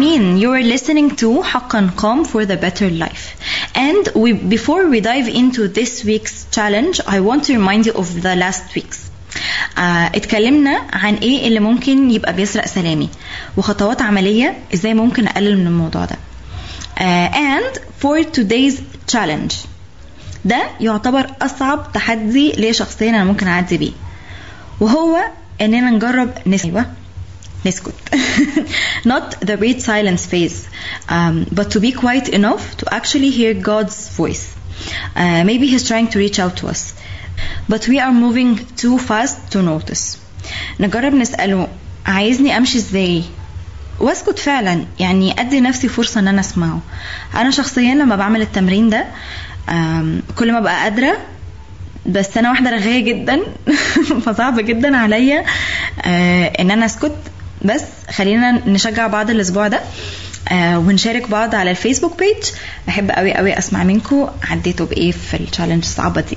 مستمعين you are listening to حقا calm for the better life and we, before we dive into this week's challenge I want to remind you of the last week's آه اتكلمنا عن ايه اللي ممكن يبقى بيسرق سلامي وخطوات عملية ازاي ممكن اقلل من الموضوع ده آه and for today's challenge ده يعتبر اصعب تحدي ليا شخصيا انا ممكن اعدي بيه وهو اننا نجرب نس... أيوة، نسكت not the read silence phase um, but to be quiet enough to actually hear God's voice uh, maybe he's trying to reach out to us but we are moving too fast to notice نجرب نسأله عايزني أمشي إزاي واسكت فعلا يعني ادي نفسي فرصه ان انا اسمعه انا شخصيا لما بعمل التمرين ده أم، كل ما بقى قادره بس انا واحده رغايه جدا فصعب جدا عليا آه، ان انا اسكت بس خلينا نشجع بعض الاسبوع ده آه، ونشارك بعض على الفيسبوك بيج بحب قوي قوي اسمع منكم عديتوا بايه في التشالنج الصعبه دي